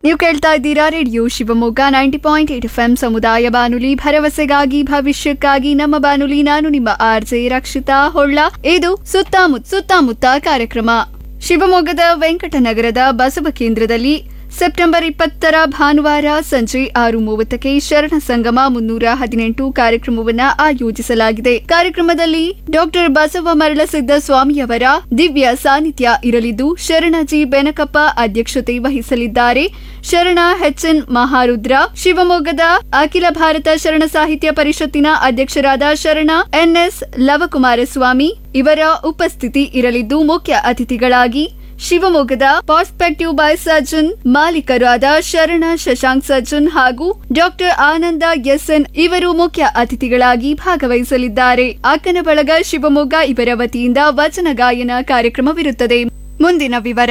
ನೀವು ಕೇಳ್ತಾ ಇದ್ದೀರಾ radio Shivamogga ninety point eight F M ಸಮುದಾಯ ಬಾನುಲಿ ಭರವಸೆಗಾಗಿ ಭವಿಷ್ಯಕ್ಕಾಗಿ ನಮ್ಮ ಬಾನುಲಿ ನಾನು ನಿಮ್ಮ ಆರ್ ಜೆ ರಕ್ಷಿತಾ ಹೊಳ್ಳ ಇದು ಸುತ್ತಮುತ್ತ ಸುತ್ತಮುತ್ತ ಕಾರ್ಯಕ್ರಮ ಶಿವಮೊಗ್ಗದ ವೆಂಕಟನಗರದ ಬಸವ ಕೇಂದ್ರದಲ್ಲಿ ಸೆಪ್ಟೆಂಬರ್ ಇಪ್ಪತ್ತರ ಭಾನುವಾರ ಸಂಜೆ ಆರು ಮೂವತ್ತಕ್ಕೆ ಶರಣ ಸಂಗಮ ಮುನ್ನೂರ ಹದಿನೆಂಟು ಕಾರ್ಯಕ್ರಮವನ್ನು ಆಯೋಜಿಸಲಾಗಿದೆ ಕಾರ್ಯಕ್ರಮದಲ್ಲಿ ಡಾಕ್ಟರ್ ಬಸವ ಮರಳಸಿದ್ದ ಸ್ವಾಮಿಯವರ ದಿವ್ಯ ಸಾನ್ನಿಧ್ಯ ಇರಲಿದ್ದು ಶರಣಜಿ ಬೆನಕಪ್ಪ ಅಧ್ಯಕ್ಷತೆ ವಹಿಸಲಿದ್ದಾರೆ ಶರಣ ಎನ್ ಮಹಾರುದ್ರ ಶಿವಮೊಗ್ಗದ ಅಖಿಲ ಭಾರತ ಶರಣ ಸಾಹಿತ್ಯ ಪರಿಷತ್ತಿನ ಅಧ್ಯಕ್ಷರಾದ ಶರಣ ಎನ್ಎಸ್ ಲವಕುಮಾರಸ್ವಾಮಿ ಇವರ ಉಪಸ್ಥಿತಿ ಇರಲಿದ್ದು ಮುಖ್ಯ ಅತಿಥಿಗಳಾಗಿ ಶಿವಮೊಗ್ಗದ ಪಾರ್ಸ್ಪೆಕ್ಟಿವ್ ಬೈ ಸರ್ಜನ್ ಮಾಲೀಕರಾದ ಶರಣ ಶಶಾಂಕ್ ಸರ್ಜನ್ ಹಾಗೂ ಡಾಕ್ಟರ್ ಆನಂದ ಎಸ್ಎನ್ ಇವರು ಮುಖ್ಯ ಅತಿಥಿಗಳಾಗಿ ಭಾಗವಹಿಸಲಿದ್ದಾರೆ ಅಕ್ಕನ ಬಳಗ ಶಿವಮೊಗ್ಗ ಇವರ ವತಿಯಿಂದ ವಚನ ಗಾಯನ ಕಾರ್ಯಕ್ರಮವಿರುತ್ತದೆ ಮುಂದಿನ ವಿವರ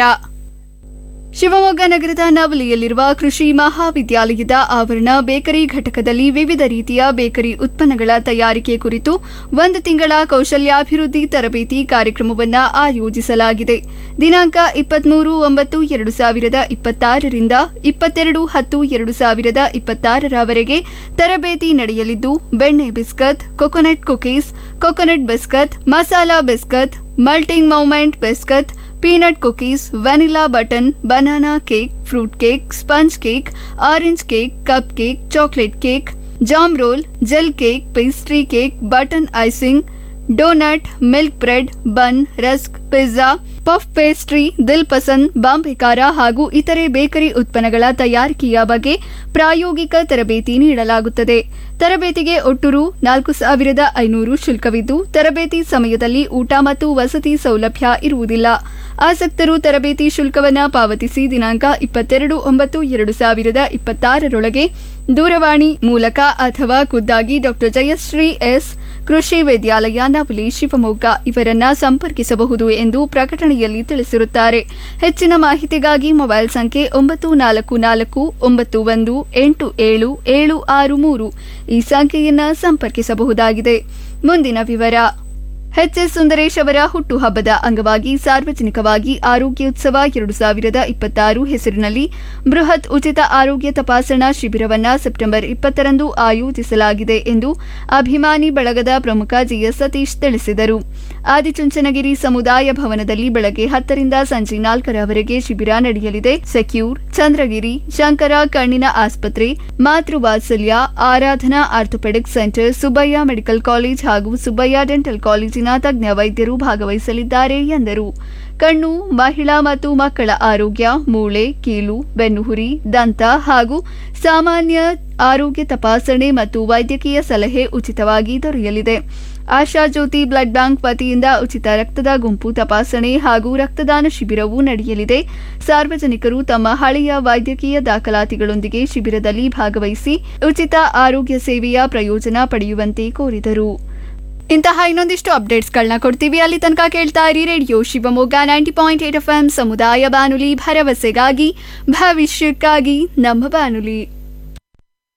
ಶಿವಮೊಗ್ಗ ನಗರದ ನವಲಿಯಲ್ಲಿರುವ ಕೃಷಿ ಮಹಾವಿದ್ಯಾಲಯದ ಆವರಣ ಬೇಕರಿ ಘಟಕದಲ್ಲಿ ವಿವಿಧ ರೀತಿಯ ಬೇಕರಿ ಉತ್ಪನ್ನಗಳ ತಯಾರಿಕೆ ಕುರಿತು ಒಂದು ತಿಂಗಳ ಕೌಶಲ್ಯಾಭಿವೃದ್ಧಿ ತರಬೇತಿ ಕಾರ್ಯಕ್ರಮವನ್ನು ಆಯೋಜಿಸಲಾಗಿದೆ ದಿನಾಂಕ ಇಪ್ಪತ್ಮೂರು ಒಂಬತ್ತು ಎರಡು ಸಾವಿರದ ಇಪ್ಪತ್ತಾರರಿಂದ ಇಪ್ಪತ್ತೆರಡು ಹತ್ತು ಎರಡು ಸಾವಿರದ ಇಪ್ಪತ್ತಾರರವರೆಗೆ ತರಬೇತಿ ನಡೆಯಲಿದ್ದು ಬೆಣ್ಣೆ biscuit coconut cookies coconut biscuit masala biscuit melting moment biscuit peanut cookies vanilla butter banana cake fruit cake sponge cake orange cake cup cake chocolate cake jam roll gel cake pastry cake butter icing donut milk bread bun rusk pizza puff pastry dil pasand Bombay ಖಾರ ಹಾಗೂ ಇತರೆ bakery ಉತ್ಪನ್ನಗಳ ತಯಾರಿಕೆಯ ಬಗ್ಗೆ ಪ್ರಾಯೋಗಿಕ ತರಬೇತಿ ನೀಡಲಾಗುತ್ತದೆ ತರಬೇತಿಗೆ ಒಟ್ಟು ರು ನಾಲ್ಕು ಸಾವಿರದ ಐನೂರು ಶುಲ್ಕವಿದ್ದು ತರಬೇತಿ ಸಮಯದಲ್ಲಿ ಊಟ ಮತ್ತು ವಸತಿ ಸೌಲಭ್ಯ ಇರುವುದಿಲ್ಲ ಆಸಕ್ತರು ತರಬೇತಿ ಶುಲ್ಕವನ್ನು ಪಾವತಿಸಿ ದಿನಾಂಕ ಇಪ್ಪತ್ತೆರಡು ಒಂಬತ್ತು ಎರಡು ಸಾವಿರದ ಇಪ್ಪತ್ತಾರರೊಳಗೆ ದೂರವಾಣಿ ಮೂಲಕ ಅಥವಾ ಖುದ್ದಾಗಿ ಡಾಕ್ಟರ್ ಜಯಶ್ರೀ ಎಸ್ ಕೃಷಿ ವಿದ್ಯಾಲಯ ನವಲಿ ಶಿವಮೊಗ್ಗ ಇವರನ್ನ ಸಂಪರ್ಕಿಸಬಹುದು ಎಂದು ಪ್ರಕಟಣೆಯಲ್ಲಿ ತಿಳಿಸಿರುತ್ತಾರೆ ಹೆಚ್ಚಿನ ಮಾಹಿತಿಗಾಗಿ ಮೊಬೈಲ್ ಸಂಖ್ಯೆ ಒಂಬತ್ತು ನಾಲ್ಕು ನಾಲ್ಕು ಒಂಬತ್ತು ಒಂದು ಎಂಟು ಏಳು ಏಳು ಆರು ಮೂರು ಈ ಸಂಖ್ಯೆಯನ್ನ ಸಂಪರ್ಕಿಸಬಹುದಾಗಿದೆ ಮುಂದಿನ ವಿವರ ಎಚ್ಎಸ್ ಸುಂದರೇಶ್ ಅವರ ಹುಟ್ಟುಹಬ್ಬದ ಅಂಗವಾಗಿ ಸಾರ್ವಜನಿಕವಾಗಿ ಆರೋಗ್ಯೋತ್ಸವ ಎರಡು ಸಾವಿರದ ಇಪ್ಪತ್ತಾರು ಹೆಸರಿನಲ್ಲಿ ಬೃಹತ್ ಉಚಿತ ಆರೋಗ್ಯ ತಪಾಸಣಾ ಶಿಬಿರವನ್ನು ಸೆಪ್ಟೆಂಬರ್ ಇಪ್ಪತ್ತರಂದು ಆಯೋಜಿಸಲಾಗಿದೆ ಎಂದು ಅಭಿಮಾನಿ ಬಳಗದ ಪ್ರಮುಖ ಜಿಎಸ್ ಸತೀಶ್ ತಿಳಿಸಿದರು ಆದಿಚುಂಚನಗಿರಿ ಸಮುದಾಯ ಭವನದಲ್ಲಿ ಬೆಳಗ್ಗೆ ಹತ್ತರಿಂದ ಸಂಜೆ ನಾಲ್ಕರವರೆಗೆ ಶಿಬಿರ ನಡೆಯಲಿದೆ ಸೆಕ್ಯೂರ್ ಚಂದ್ರಗಿರಿ ಶಂಕರ ಕಣ್ಣಿನ ಆಸ್ಪತ್ರೆ Matruvatsalya Aradhana orthopedic centre Subbaiah medical college ಹಾಗೂ ಸುಬ್ಬಯ್ಯ ಡೆಂಟಲ್ ಕಾಲೇಜಿನ ತಜ್ಞ ವೈದ್ಯರು ಭಾಗವಹಿಸಲಿದ್ದಾರೆ ಎಂದರು ಕಣ್ಣು ಮಹಿಳಾ ಮತ್ತು ಮಕ್ಕಳ ಆರೋಗ್ಯ ಮೂಳೆ ಕೀಲು ಬೆನ್ನುಹುರಿ ದಂತ ಹಾಗೂ ಸಾಮಾನ್ಯ ಆರೋಗ್ಯ ತಪಾಸಣೆ ಮತ್ತು ವೈದ್ಯಕೀಯ ಸಲಹೆ ಉಚಿತವಾಗಿ ದೊರೆಯಲಿದೆ ಆಶಾ ಜ್ಯೋತಿ ಬ್ಲಡ್ ಬ್ಯಾಂಕ್ ವತಿಯಿಂದ ಉಚಿತ ರಕ್ತದ ಗುಂಪು ತಪಾಸಣೆ ಹಾಗೂ ರಕ್ತದಾನ ಶಿಬಿರವೂ ನಡೆಯಲಿದೆ ಸಾರ್ವಜನಿಕರು ತಮ್ಮ ಹಳೆಯ ವೈದ್ಯಕೀಯ ದಾಖಲಾತಿಗಳೊಂದಿಗೆ ಶಿಬಿರದಲ್ಲಿ ಭಾಗವಹಿಸಿ ಉಚಿತ ಆರೋಗ್ಯ ಸೇವೆಯ ಪ್ರಯೋಜನ ಪಡೆಯುವಂತೆ ಕೋರಿದರು ಇಂತಹ ಇನ್ನೊಂದಿಷ್ಟು ಅಪ್ಡೇಟ್ಸ್ಗಳನ್ನ ಕೊಡ್ತೀವಿ ಅಲ್ಲಿ ತನಕ ಕೇಳ್ತಾ ಇರಿ radio Shivamogga ninety point eight F M ಸಮುದಾಯ ಬಾನುಲಿ ಭರವಸೆಗಾಗಿ ಭವಿಷ್ಯಕ್ಕಾಗಿ ನಮ್ಮ ಬಾನುಲಿ